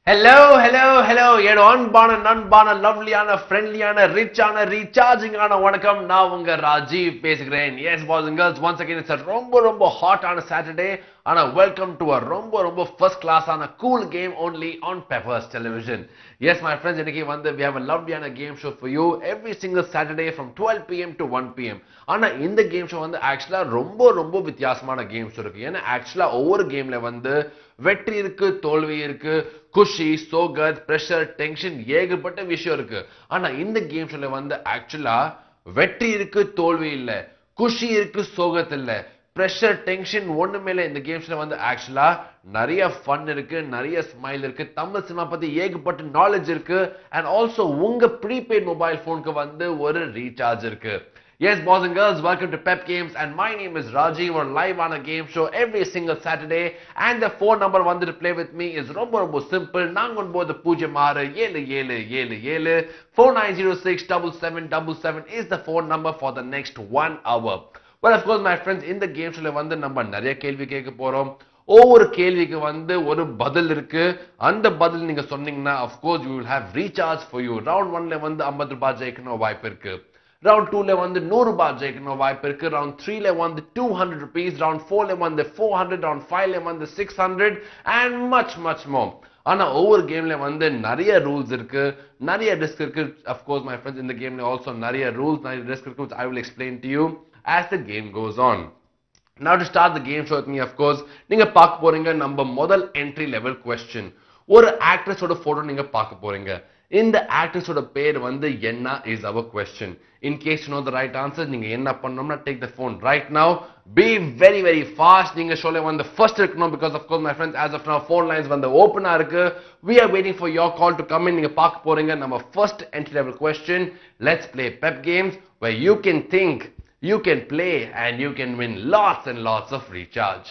Hello hello hello என் அன்பான நண்பான லவ்லியான ஃப்ரெண்ட்லியான ரிச்சான ரீசார்ஜிங்கான வணக்கம் நான் உங்க ராஜீவ் பேசுகிறேன் yes boys and girls once again it's ரொம்ப ரொம்ப ஹாட்டான சாட்டர்டே ஆனா வெல்கம் டு அ ரொம்ப ரொம்ப ஃபர்ஸ்ட் கிளாஸான cool game only on Peppers Television. Yes, my friends, இன்னைக்கு வந்து we have a lovelyயான game show for you every single Saturday from 12 pm to 1 pm. ஆனா இந்த கேம் ஷோ வந்து ஆக்சுவலா ரொம்ப ரொம்ப வித்தியாசமான கேம் ஷோ இருக்கு ஏன்னா ஆக்சுவலா ஒவ்வொரு கேம்ல வந்து வெற்றி இருக்கு தோல்வி இருக்கு குஷி சோகத் பிரஷர் டென்ஷன் ஏகப்பட்ட விஷயம் இருக்கு ஆனா இந்த கேம் ஷோல வந்து ஆக்சுவலா வெற்றி இருக்கு தோல்வி இல்ல குஷி இருக்கு சோகத் இல்ல ப்ரெஷர் டென்ஷன் ஒண்ணுமே இல்லை இந்த கேம்ஸ்ல வந்து ஆக்சுவலா நிறைய ஃபன் இருக்கு நிறைய ஸ்மைல் இருக்கு தமிழ் சினிமா பத்தி ஏகப்பட்ட நாலேஜ் இருக்கு அண்ட் ஆல்சோ உங்க ப்ரீபெய்ட் மொபைல் போனுக்கு வந்து ஒரு ரீசார்ஜ் இருக்கு Yes, boys and girls, welcome to Pep Games, and my name is Rajiv. We're live on a game show every single Saturday, and the phone number one to play with me is ரொம்ப ரொம்ப simple. நாங்க போது பூஜ்ஜியம் ஆறு ஏழு ஏழு ஏழு ஏழு four nine zero six double seven double seven is the phone number for the next one hour well of course my friends இந்த கேம் ஷோல வந்து நம்ம நிறைய கேள்வி கேட்க போறோம் ஒவ்வொரு கேள்விக்கு வந்து ஒரு பதில் இருக்கு அந்த பதில் நீங்க சொன்னீங்கன்னா of course you will have recharge for you round ஒன்ல வந்து ஐம்பது ரூபாய் ஜெயிக்கணும் வாய்ப்பு இருக்கு ரவுண்ட் டூல வந்து நூறு ரூபாய் ஜெயிக்கணும் வாய்ப்பு இருக்கு ரவுண்ட் த்ரீல வந்து டூ ஹண்ட்ரட் ருபீஸ் ரவுண்ட் ஃபோர்ல வந்து ஃபோர் ஹண்ட்ரட் ரவுண்ட் ஃபைவ்ல வந்து six hundred and much much more ஆனா ஒவ்வொரு கேம்ல வந்து நிறைய ரூல்ஸ் இருக்கு நிறைய ரிஸ்க் இருக்கு அஃப்கோர்ஸ் மை ஃப்ரெண்ட்ஸ் இந்த கேம்ல ஆல்சோ நிறைய ரூல்ஸ் நிறைய ரிஸ்க் இருக்கு I will explain to you as the game goes on Now to start the game show with me, of course, நீங்க பார்க்க போறீங்க நம்ம முதல் என்ட்ரி லெவல் கொஸ்டின் ஒரு ஆக்ட்ரஸோட போட்டோ நீங்க பார்க்க போறீங்க இந்த ஆக்ட்ரஸோட பேர் வந்து என்ன is your question in case you know the right answer நீங்க என்ன பண்ணணும்னா take the phone right now be very very fast நீங்க ஷோல வந்து ஃபர்ஸ்ட் இருக்கணும் because of course my friends as of now phone lines வந்து ஓப்பனா இருக்கு we are waiting for your call to come in நீங்க பார்க்க போறீங்க நம்ம first entry level question let's play pep games where you can think you can play and you can win lots and lots of recharge.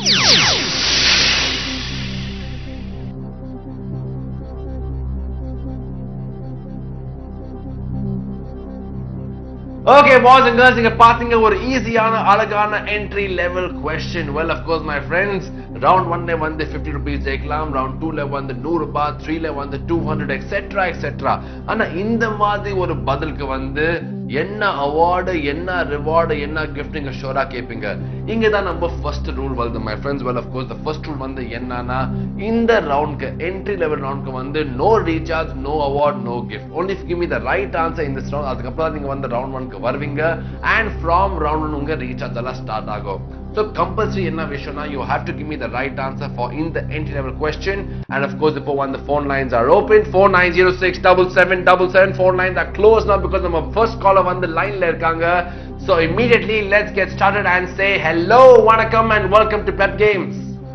Okay, boys and girls, நீங்க பாத்தீங்க ஒரு ஈஸியான அழகான entry level question well of course my friends round ஒன்ல வந்து 50 rupees ஜெயிக்கலாம் round டூல வந்து நூறு ரூபாய் த்ரீல வந்து டூ ஹண்ட்ரட் எக்ஸெட்ரா எக்ஸெட்ரா ஆனா இந்த மாதிரி ஒரு பதிலுக்கு வந்து என்ன அவார்டு என்ன ரிவார்டு என்ன கிஃப்ட் நீங்க ஷோரா கேட்பீங்க இங்க தான் நம்ம ஃபர்ஸ்ட் ரூல் வருது my friends well of course the first rule வந்து என்னன்னா இந்த ரவுண்ட்க்கு என்ட்ரி லெவல் ரவுண்ட்க்கு வந்து no recharge no award no gift only give me the right answer இந்த ரவுண்ட் அதுக்கப்புறம் நீங்க வந்து ரவுண்ட் ஒன்க்கு வருவீங்க அண்ட் ஃப்ரம் ரவுண்ட் ஒன் உங்க ரீசார்ஜ் எல்லாம் ஸ்டார்ட் ஆகும் So compulsory என்ன விஷயம்னா you have to give me the right answer for in the entry level question and of course இப்போ when the phone lines are open 4906 double seven double seven phone lines are closed now because நம்ம first caller வந்து லைன்ல இருக்காங்க so immediately let's get started and say hello வணக்கம் and welcome to Pep Games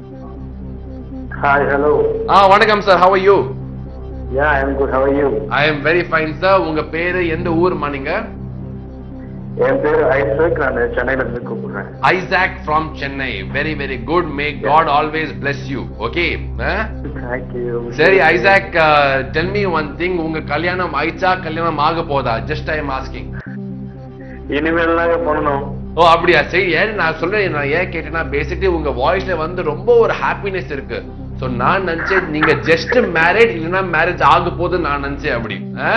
Hi, hello. ஆ வணக்கம் sir how are you Yeah, I'm good. How are you? I am very fine sir உங்க பேரு எந்த ஊர்மா நீங்க என் பேர் ஐசக் நான் சென்னையில இருந்து கூப்பிடுறேன் Isaac from Chennai very very good may God always bless you okay ஆ? தேங்க்யூ சரி Isaac tell me one thing உங்க கல்யாணம் ஆயிச்சா கல்யாணம் ஆக போதா ஜஸ்ட் ஐ எம் ஆஸ்கிங் இனிமேல் தாங்க பண்ணணும் ஓ அப்படியா சரி ஏன் நான் சொல்றேன் நான் ஏன் கேட்டேன்னா பேசிக்கலி உங்க வாய்ஸ்ல வந்து ரொம்ப ஒரு ஹாப்பினஸ் இருக்கு சோ நான் நினைச்சேன் நீங்க ஜஸ்ட் மேரேஜ் இல்லைன்னா மேரேஜ் ஆக போது நான் நினைச்சேன் அப்படி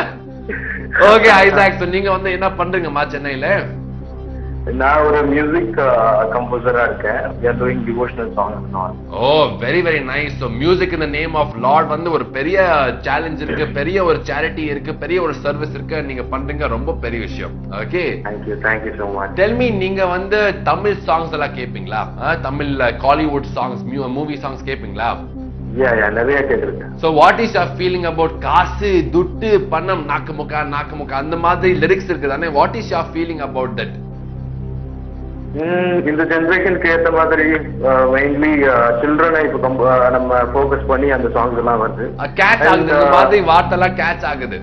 ஓகே ஐசாக் so நீங்க வந்து என்ன பண்றீங்கம்மா சென்னையில நான் ஒரு மியூசிக் கம்போசரா இருக்கேன் we are doing devotional songs and all oh very very nice so music இந்த நேம் ஆஃப் லார்ட் வந்து ஒரு பெரிய சேலஞ்ச் இருக்கு பெரிய ஒரு சேரிட்டி இருக்கு பெரிய ஒரு சர்வீஸ் இருக்கு நீங்க பண்றீங்க ரொம்ப பெரிய விஷயம் okay thank you thank you so much tell me நீங்க வந்து தமிழ் சாங்ஸ் எல்லாம் கேட்பீங்களா அஹ், தமிழ்ல காலிவுட் சாங்ஸ் மூவி சாங்ஸ் கேட்பீங்களா யா யா நிறைய கேட்டிருக்கேன் so what is your feeling about காசு துட்டு பணம் நாக்கு முக்கா நாக்கு முக்கா அந்த மாதிரி லிரிக்ஸ் இருக்கு தானே what is your feeling about that hmm, இந்த ஜென்ரேஷனுக்கு ஏத்த மாதிரி மெயின்லி சில்ட்ரனை இப்போ comp- uh, நம்ம ஃபோக்கஸ் பண்ணி அந்த சாங்ஸ் எல்லாம் வருது கேட்ச் ஆகுது இந்த And, uh, மாதிரி வார்த்தைலாம் கேட்ச் ஆகுது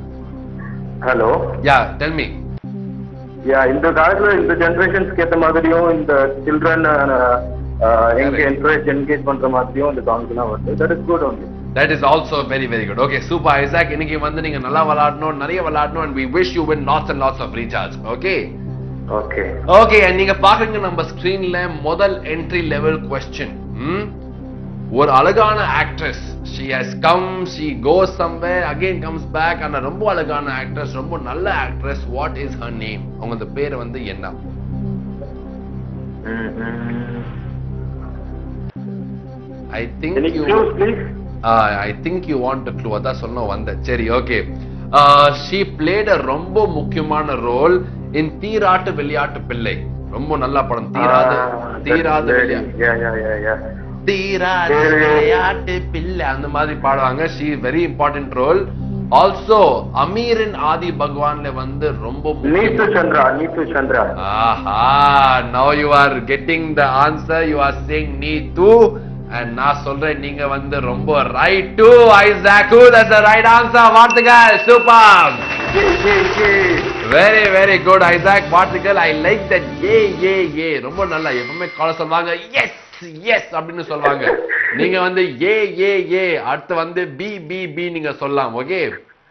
hello yeah tell me yeah இந்த காலத்துல இந்த ஜெனரேஷன்ஸ்க்கு ஏத்த மாதிரியும் இந்த சில்ட்ரன் எங்க என்கரேஜ் என்கேஜ் பண்ற மாதிரியும் இந்த சாங்ஸ் எல்லாம் வருது that is good only that is also very very good okay super Isaac இன்னைக்கு வந்து நீங்க நல்லா விளையாடணும் நிறைய விளையாடணும் and we wish you win lots and lots of recharge okay okay okay நீங்க பாக்குறீங்க நம்ம ஸ்கிரீன்ல முதல் என்ட்ரி லெவல் கொஸ்டின் ஒரு அழகான actress she has come she goes somewhere again comes back and ரொம்ப அழகான actress ரொம்ப நல்ல actress what is her name அவங்க அந்த பேர் வந்து என்ன I think Any you clues, please? uh, I think you want a clue அதான் சொன்ன வந்தேன் சரி ஓகே she played a ரொம்ப முக்கியமான ரோல் in தீராட்டு விளையாட்டு பிள்ளை ரொம்ப நல்ல படம் தீராத Ah, தீராத that's விளையாட்டு very- Yeah, yeah, yeah, yeah. தீராத சரி. விளையாட்டு பிள்ளை அந்த மாதிரி பாடுவாங்க she very important role also அமீரின் ஆதி பகவான்ல வந்து ரொம்ப Neetu முக்கியமான- Chandra, Neetu Chandra. Aha now you are getting the answer you are saying நீ தூ and நான் சொல்றேன் நீங்க வந்து ரொம்ப right to Isaac that's the right answer வாழ்த்துக்கள் super Yay, yay, yay. Very very good Isaac வாழ்த்துக்கள் ஐ லைக் தட் ஏ ஏ ஏ ரொம்ப நல்லா எப்பவுமே கால சொல்லுவாங்க எஸ் எஸ் அப்படின்னு சொல்லுவாங்க நீங்க வந்து ஏ ஏ ஏ அடுத்து வந்து பி பி பி நீங்க சொல்லலாம் ஓகே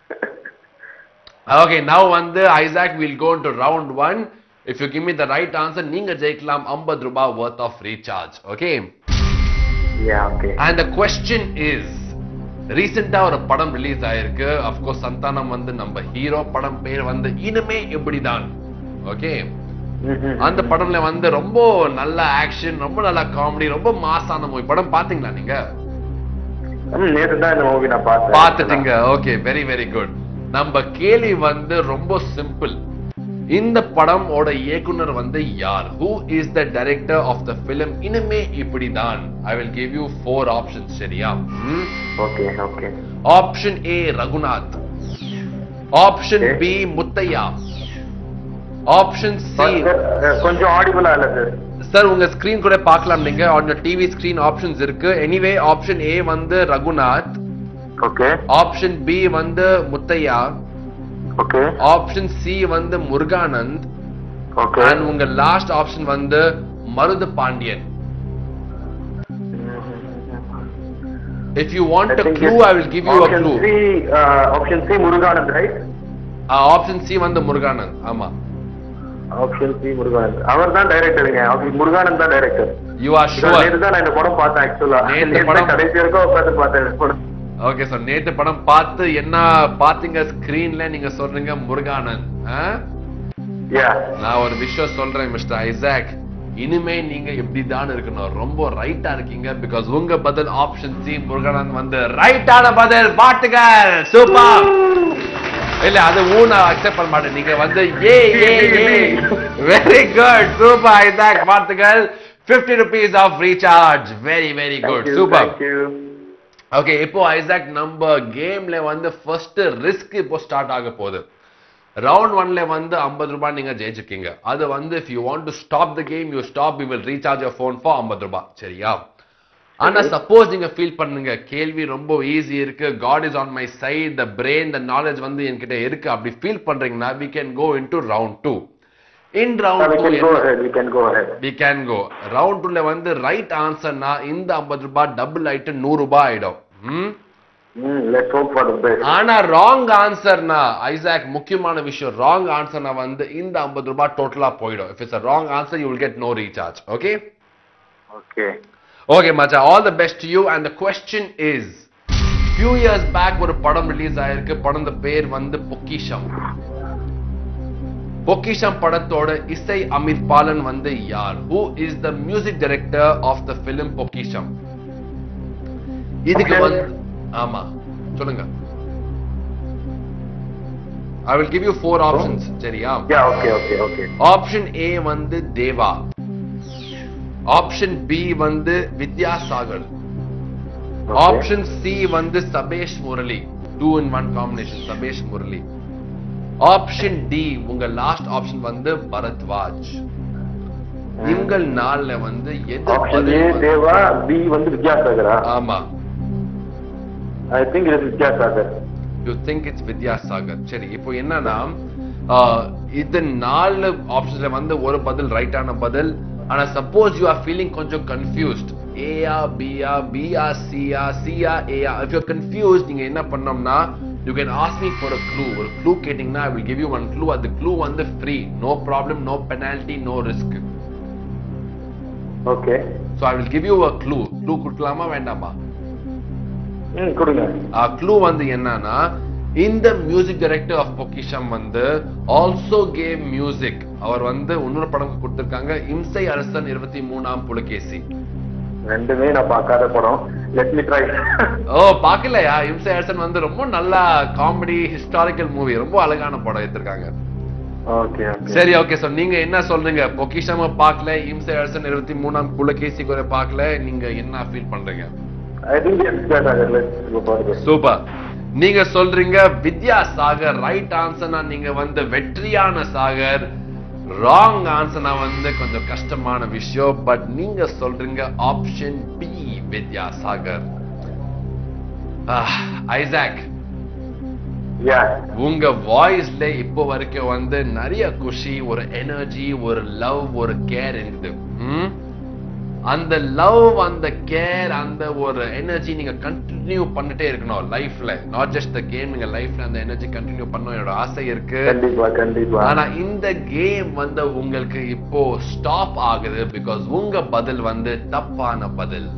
ஓகே நவ் வந்து Isaac will go to round one if you give me the right answer நீங்க ஜெயிக்கலாம் 50 ரூபாய் worth of recharge okay Yeah, okay. And the question is ரீசெண்டா ஒரு படம் ரிலீஸ் ஆயிருக்கு அப்கோர்ஸ் சந்தானம் வந்து நம்ம ஹீரோ படம் பேர் வந்து இனிமே இப்படிதான் ஓகே Mhm. அந்த படம்ல வந்து ரொம்ப நல்ல ஆக்ஷன் ரொம்ப நல்ல காமெடி ரொம்ப மாசான மூவி படம் பாத்தீங்களா நீங்க ம், நேத்து தான் இந்த மூவி நான் பார்த்தேன் பாத்துட்டீங்க ஓகே வெரி வெரி குட் நம்ம கேள்வி வந்து ரொம்ப சிம்பிள் இந்த படம் ஓட இயக்குனர் வந்து யார் who is the director of the film இனிமே இப்படிதான் I will give you four options சரியா okay okay option A Raghunath option Okay. B Muthaiah option C கொஞ்சம் ஆடிபிளா இல்ல சார் சார் உங்க ஸ்கிரீன் கூட பார்க்கலாம் நீங்க ஆன் டிவி ஸ்கிரீன் ஆப்ஷன்ஸ் இருக்கு எனிவே ஆப்ஷன் ஏ வந்து ரகுநாத் ஓகே ஆப்ஷன் பி வந்து முத்தையா ஓகே ஆப்ஷன் சி வந்து முருகானந்த் ஓகே அண்ட் உங்க லாஸ்ட் ஆப்ஷன் வந்து Maruthu Pandian if you want a clue i will give you a option clue C option C Murugananth right option C வந்து முருகானந்த் ஆமா option C Muruganand அவர் தான் டைரக்டருங்க option Muruganand தான் director you are sure நேற்று தான் நான் இந்த படம் பார்த்தேன் ஆக்சுவலா நேத்து நேற்று படம் கடைசி வரைக்கும் உட்காந்து பார்த்தேன் இந்த படம் ஓகே சார் நேத்து படம் பார்த்து என்ன பாத்தீங்க ஸ்கிரீன்ல நீங்க சொல்றீங்க முருகானந்த் ஆ? யா நான் ஒரு விஷயம் சொல்றேன் மிஸ்டர் ஐசாக் இனிமே நீங்க இப்படிதான் இருக்கணும் ரொம்ப ரைட்டா இருக்கீங்க பிகாஸ் உங்க பதில் ஆப்ஷன் சி முருகானந்த் வந்து ரைட்டான பதில் பாட்டுகள் சூப்பர் இல்ல அது ஊ நான் அக்செப்ட் பண்ண மாட்டேன் நீங்க வந்து ஏ ஏ ஏ வெரி குட் சூப்பர் ஐசாக் பாட்டுகள் 50 rupees of recharge very very good super thank you okay இப்போ ஐசாக் நம்ம கேம்ல வந்து ஃபர்ஸ்ட் ரிஸ்க் இப்போ ஸ்டார்ட் ஆக போகுது ரவுண்ட் ஒன்ல வந்து 50 ரூபாய் நீங்க ஜெயிச்சிருக்கீங்க அது வந்து if you want to stop the game you stop you will recharge your phone for 50 ரூபாய் சரியா ஆனா சப்போஸ் நீங்க ஃபீல் பண்ணுங்க கேள்வி ரொம்ப ஈஸி இருக்கு god is on my side the brain the knowledge வந்து என்கிட்ட இருக்கு அப்படி ஃபீல் பண்றீங்கன்னா we can go into round two in we round can to go ahead we can go ahead we can go round டூல வந்து right ஆன்சர்னா இந்த 50 ரூபாய் டபுள் ஆயிட்டு 100 ரூபாய் ஆயிடும் ம் mm, let's hope for the best ஆனா ராங் ஆன்சர்னா ஐசாக் முக்கியமான விஷயம் ராங் ஆன்சர்னா வந்து இந்த 50 ரூபாய் டோட்டலா போயிடும் if it's a wrong answer you will get no recharge okay okay okay மச்சா all the best you and the question is few years back ஒரு படம் ரிலீஸ் ஆயிருக்கு படம் பேர் வந்து பொக்கிஷம் பொக்கிஷம் படத்தோட இசை அமித் பாலன் வந்து யார் who is the music director of the film Pokkisham இதுக்கு Okay. வந்து ஆமா சொல்லுங்க I will give you four options சரியா yeah okay okay okay option A வந்து தேவா ஆப்ஷன் பி வந்து வித்யாசாகர் Okay. ஆப்ஷன் சி வந்து Sabesh Murali two in one combination Sabesh Murali option D உங்க last option வந்து பரத்வாஜ் இவங்கள் நாள்ல வந்து எது ஆப்ஷன் பதில் ஏ வந்து- தேவா பி வந்து வித்யாசாகரா ஆமா ஐ திங்க் இது Vidyasagar you think it's Vidyasagar சரி இப்போ என்னன்னா ஆஹ், இது நாலு ஆப்ஷன்ஸ்ல வந்து ஒரு பதில் ரைட்டான பதில் ஆனா சப்போஸ் யூ ஆர் ஃபீலிங் கொஞ்சம் கன்ஃபியூஸ்ட் ஏயா பியா பியா சியா சியா ஏயா இஃப் யூ கன்ஃபியூஸ் நீங்க என்ன பண்ணோம்னா you can ask me for a clue ஒரு க்ளூ கேட்டிங்கன்னா I will give you one clue அது க்ளூ வந்து free no problem no penalty no risk okay so I will give you a clue clue கொடுக்கலாமா வேண்டாமா ம் கொடுங்க clue வந்து என்னன்னா இந்த மியூசிக் டைரக்டர் ஆஃப் பொக்கிஷம் வந்து ஆல்சோ கேம் மியூசிக் அவர் வந்து இன்னொரு படம் கொடுத்திருக்காங்க இம்சை அரசன் இருபத்தி மூணாம் புலகேசி ரெண்டுமே நான் பார்க்காத படம் லெட் மீ ட்ரை ஓ பாக்கலையா இம்சை அரசன் வந்து ரொம்ப நல்லா காமெடி ஹிஸ்டாரிக்கல் மூவி ரொம்ப அழகான படம் எடுத்திருக்காங்க ஓகே ஓகே சரி ஓகே சார் நீங்க என்ன சொல்றீங்க பொக்கிஷம பார்க்கல இம்சை அரசன் இருபத்தி மூணாம் புலகேசி கூட பார்க்கல நீங்க என்ன ஃபீல் பண்றீங்க I think it's better let's go for super நீங்க சொல்றீங்க வித்யா சாகர் ரைட் ஆன்சர்னா நீங்க வந்து வெற்றியான சாகர் ராங் ஆன்சர்னா வந்து கொஞ்சம் கஷ்டமான விஷயம் பட் நீங்க சொல்றீங்க option B Vidya Sagar Isaac yeah உங்க வாய்ஸ்ல இப்போ வரைக்கும் வந்து நிறைய குஷி ஒரு எனர்ஜி ஒரு லவ் ஒரு கேர் இருக்குது ம்? அந்த லவ் அந்த கேர் அந்த ஒரு எனர்ஜி நீங்க கண்டினியூ பண்ணிட்டே இருக்கணும் லைஃப்ல நாட் ஜஸ்ட் த கேம் நீங்க லைஃப்ல அந்த எனர்ஜி கண்டினியூ பண்ணணும் என்னோட ஆசை இருக்கு கண்டிப்பா கண்டிப்பா ஆனா இந்த கேம் வந்து உங்களுக்கு இப்போ ஸ்டாப் ஆகுது பிகாஸ் உங்க பதில் வந்து தப்பான பதில்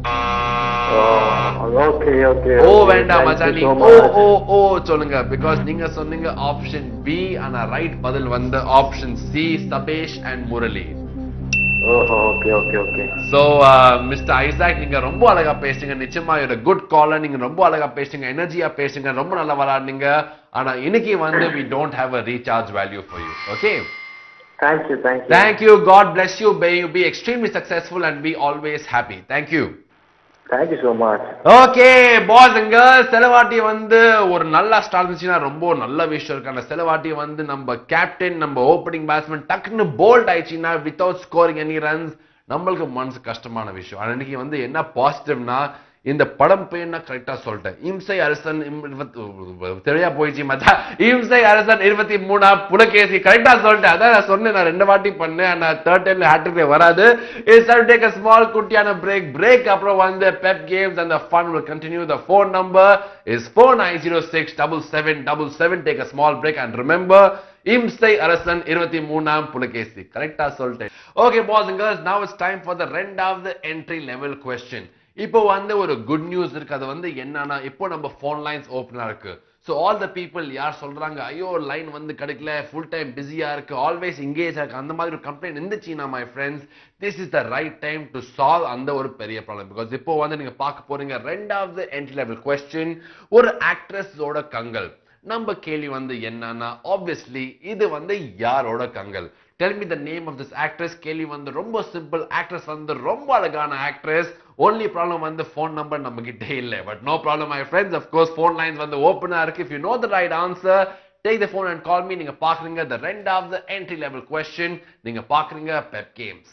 ஓகே ஓகே ஓ வேண்டாம் மச்சான் நீ ஓ ஓ ஓ சொல்லுங்க பிகாஸ் நீங்க சொன்னீங்க ஆப்ஷன் பி ஆனா ரைட் பதில் வந்து option C Sabesh and Murali ஓஹோ okay okay okay so mister Isaac நீங்க ரொம்ப அழகா பேசுங்க நிச்சயமா ஒரு குட் காலர் நீங்க ரொம்ப அழகா பேசுங்க எனர்ஜியா பேசுங்க ரொம்ப நல்லா விளையாடுனீங்க ஆனா இன்னைக்கு வந்து we don't have a recharge value for you okay thank you thank you thank you god bless you may you be extremely successful and be always happy thank you thank you so much okay boys and girls செலவாட்டி வந்து ஒரு நல்ல start இருந்துச்சுன்னா ரொம்ப நல்ல விஷயம் இருக்கு அந்த செலவாட்டி வந்து நம்ம கேப்டன் நம்ம ஓப்பனிங் பேட்ஸ்மேன் டக்குன்னு போல்ட் ஆயிடுச்சுன்னா வித்தவுட் ஸ்கோரிங் எனி ரன்ஸ் நம்மளுக்கு மனசு கஷ்டமான விஷயம் ஆனா இன்னைக்கு வந்து என்ன பாசிட்டிவ்னா இந்த படம் பேர் நான் கரெக்டா சொல்லிட்டேன் இம்சை அரசன் இம்- இருபத்தி- தெரியா போயிடுச்சு மச்சா இம்சை அரசன் இருபத்தி மூணா புலகேசி கரெக்டா சொல்லிட்டேன் அதான் நான் சொன்னேன் நான் ரெண்டு வாட்டி பண்ணேன் நான் தேர்ட் டைம்ல ஹேட்ரிக்ல வராது இட்ஸ் டேக் a small குட்டியான பிரேக் பிரேக் அப்புறம் வந்து pep games and the fun will continue the phone number is 4906 double seven double seven take a small break and remember இம்சை அரசன் இருபத்தி மூணாம் புலகேசி கரெக்டா சொல்லிட்டேன் okay boys girls now it's time for the ரெண்டாவது entry level question இப்போ வந்து ஒரு குட் நியூஸ் இருக்கு அது வந்து என்னன்னா இப்போ நம்ம ஃபோன் லைன்ஸ் ஓப்பனா இருக்கு ஸோ ஆல் த பீப்புள் யார் சொல்றாங்க ஐயோ லைன் வந்து கிடைக்கல ஃபுல் டைம் பிஸியா இருக்கு ஆல்வேஸ் எங்கேஜ் இருக்கு அந்த மாதிரி ஒரு கம்ப்ளைண்ட் இருந்துச்சுன்னா my friends this is the right time to solve அந்த ஒரு பெரிய ப்ராப்ளம் பிகாஸ் இப்போ வந்து நீங்க பார்க்க போறீங்க ரெண்டாவது என்ட்ரி லெவல் கொஸ்டின் ஒரு ஆக்ட்ரஸோட கங்கல் நம்ம கேள்வி வந்து என்னன்னா ஆப்வியஸ்லி இது வந்து யாரோட கங்கல் tell me the name of this actress கேள்வி வந்து ரொம்ப சிம்பிள் ஆக்ட்ரஸ் வந்து ரொம்ப அழகான ஆக்ட்ரஸ் ஒன்லி ப்ராப்ளம் வந்து ஃபோன் நம்பர் நம்ம கிட்டே இல்ல but no problem my friends of course phone lines வந்து ஓப்பனா இருக்கு if you know the right answer take the phone and call me நீங்க பாக்குறீங்க த ரெண்டாவது என்ட்ரி லெவல் கொஸ்டின் நீங்க பாக்குறீங்க pep games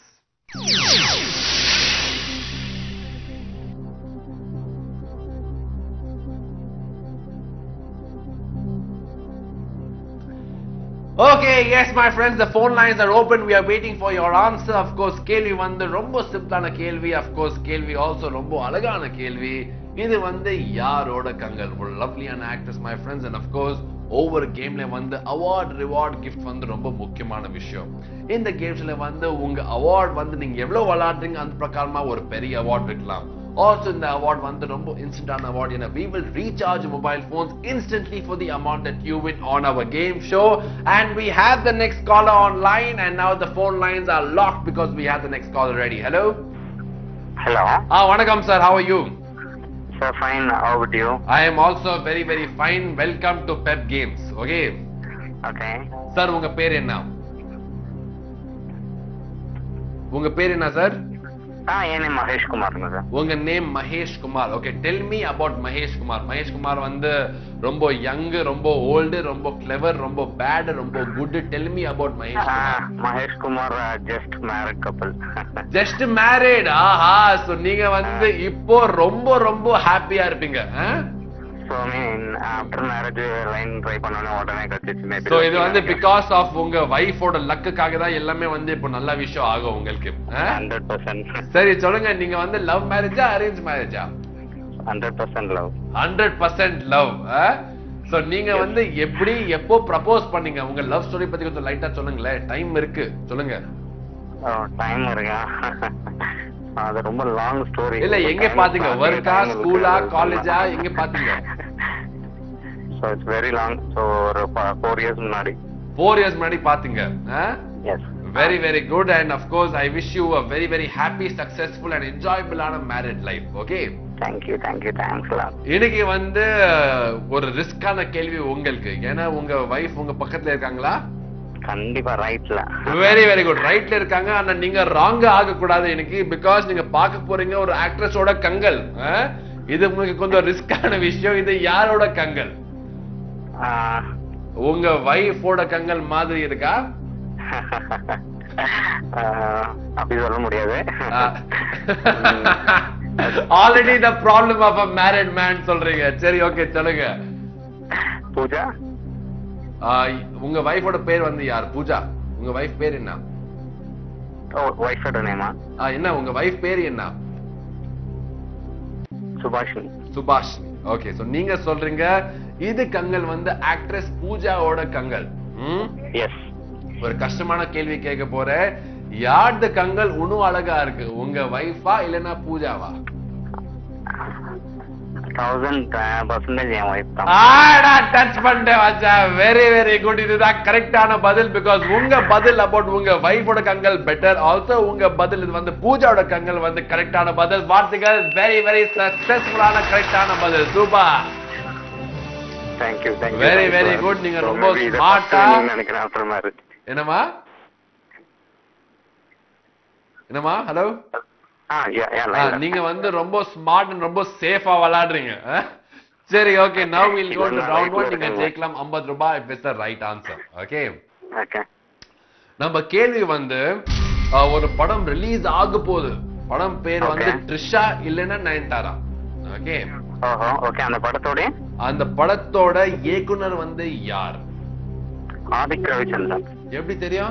Okay, yes, my friends, the phone lines are open. We are waiting for your answer. Of course, கேள்வி வந்து ரொம்ப சிம்பிளான கேள்வி. Of course, கேள்வி also ரொம்ப அழகான கேள்வி. இது வந்து யாரோட கங்கல் ஒரு லவ்லியான actress my friends and of course ஒவ்வொரு கேம்ல வந்து அவார்ட் ரிவார்ட் கிஃப்ட் வந்து ரொம்ப முக்கியமான விஷயம் இந்த கேம்ஸ்ல வந்து உங்க அவார்ட் வந்து நீங்க எவ்வளவு விளையாடுறீங்க அந்த பிரகாரமா ஒரு பெரிய அவார்ட் இருக்கலாம் ஆல்சோ இந்த அவார்ட் வந்து ரொம்ப இன்ஸ்டன்டான அவார்ட் ஏன்னா we will recharge mobile phones instantly for the amount that you win on our game show and we have the next caller online and now the phone lines are locked because we have the next caller ready hello Hello. ah vanakkam sir how are you Sir, fine. How about you? i am also very very fine welcome to pep games okay Okay. sir உங்க பேர் என்ன உங்க பேர் என்ன sir ஆ என் name Mahesh குமாருங்க sir உங்க name Mahesh Kumar okay tell me about Mahesh Kumar Mahesh Kumar வந்து ரொம்ப யங் ரொம்ப ஓல்டு ரொம்ப கிளவர் ரொம்ப பேட் ரொம்ப good tell me about Mahesh Kumar Mahesh Kumar just married couple just married ஆஹா சோ நீங்க வந்து இப்போ ரொம்ப ரொம்ப ஹாப்பியா இருப்பீங்க so mean after marriage line try பண்ணோன்னே உடனே கழிச்சு மேபி சோ இது வந்து பிகாஸ் ஆஃப் உங்க வைஃபோட லக்குக்காக தான் எல்லாமே வந்து இப்போ நல்ல விஷயம் ஆகும் உங்களுக்கு ஆ? ஹண்ட்ரட் பர்சன்ட் சரி சொல்லுங்க நீங்க வந்து லவ் மேரேஜா அரேஞ்ச் மேரேஜா hundred percent love hundred percent love so நீங்க வந்து எப்படி எப்போ ப்ரப்போஸ் பண்ணீங்க உங்க லவ் ஸ்டோரி பத்தி கொஞ்சம் லைட்டா சொல்லுங்களேன் டைம் இருக்கு சொல்லுங்க டைம் இருக்கா அது ரொம்ப லாங் ஸ்டோரி இல்ல எங்க பாத்தீங்க ஒர்க்கா ஸ்கூலா காலேஜா எங்க பாத்தீங்க so it's very long so ஒரு ஃபோர் இயர்ஸ் முன்னாடி ஃபோர் இயர்ஸ் முன்னாடி பாத்தீங்க yes very very good and of course I wish you a very very happy successful and என்ஜாயபிளான married life okay thank you thank you thanks எல்லாம் இன்னைக்கு வந்து ஒரு ரிஸ்கான கேள்வி உங்களுக்கு ஏன்னா உங்க வைஃப் உங்க பக்கத்துல இருக்காங்களா கண்டிப்பா ரைட்ல வெரி வெரி குட் ரைட்ல இருக்காங்க ஆனா நீங்க ராங்கா ஆக கூடாது எனக்கு பிகாஸ் நீங்க பார்க்க போறீங்க ஒரு ஆக்ட்ரஸோட கங்கல் ஆ? இது உங்களுக்கு கொஞ்சம் ரிஸ்கான விஷயம் இது யாரோட கங்கல் உங்க வைஃபோட கங்கல் மாதிரி இருக்கா அப்படி சொல்ல முடியாது already the problem of a married man சொல்றீங்க சரி ஓகே சொல்லுங்க பூஜா ஆ, உங்க வைஃபோட பேர் வந்து யார் பூஜா உங்க வைஃப் பேர் என்ன ஓ ஒய்ஃபோட நேமா ஆ, என்ன உங்க வைஃப் பேர் என்ன சுபாஷினி சுபாஷ் ஓகே சோ நீங்க சொல்றீங்க இது கங்கல் வந்து ஆக்ட்ரஸ் பூஜாவோட கங்கல் ம்? எஸ் ஒரு கஷ்டமான கேள்வி கேட்க போறேன் யார்து கங்கல் உணவு அழகா இருக்கு உங்க வைஃபா இல்லனா பூஜாவா தௌசண்ட் பர்சன்டேஜ் என் ஒய்ஃப் தான் ஆடா டச் பண்ணிட்டேன் வச்சா வெரி வெரி குட் இதுதான் கரெக்டான பதில் பிகாஸ் உங்க பதில் அபவுட் உங்க வைஃபோட கங்கல் பெட்டர் ஆல்சோ உங்க பதில் இது வந்து பூஜாவோட கங்கல் வந்து கரெக்டான பதில் வார்த்தைகள் வெரி வெரி சக்சஸ்ஃபுல்லான கரெக்டான பதில் super thank you thank you Very, very good. நீங்க ரொம்ப smart ஆ- நினைக்கிறேன் ஆஃப்டர் மேரேஜ் என்னம்மா என்னம்மா ஹலோ ஆ யா யா ஆ, லைன் நீங்க வந்து ரொம்ப ஸ்மார்ட் அண்ட் ரொம்ப சேஃபா விளையாடுறீங்க ஆ? சரி okay now will go to இல்ல, ரவுண்ட் right ஒன் நீங்க இருக்கேங்க. ஜெயிக்கலாம் 50 ரூபாய் if is the right answer okay okay நம்ம கேள்வி வந்து ஆ, ஒரு படம் ரிலீஸ் ஆக போகுது படம் பேர் வந்து Okay. ட்ரிஷா இல்லைன்னா நயன்தாரா ஓகே ஓஹோ ஓகே அந்த படத்தோட அந்த படத்தோட இயக்குனர் வந்து யார் ஆதிக் ரவிச்சந்திரன் எப்படி தெரியும்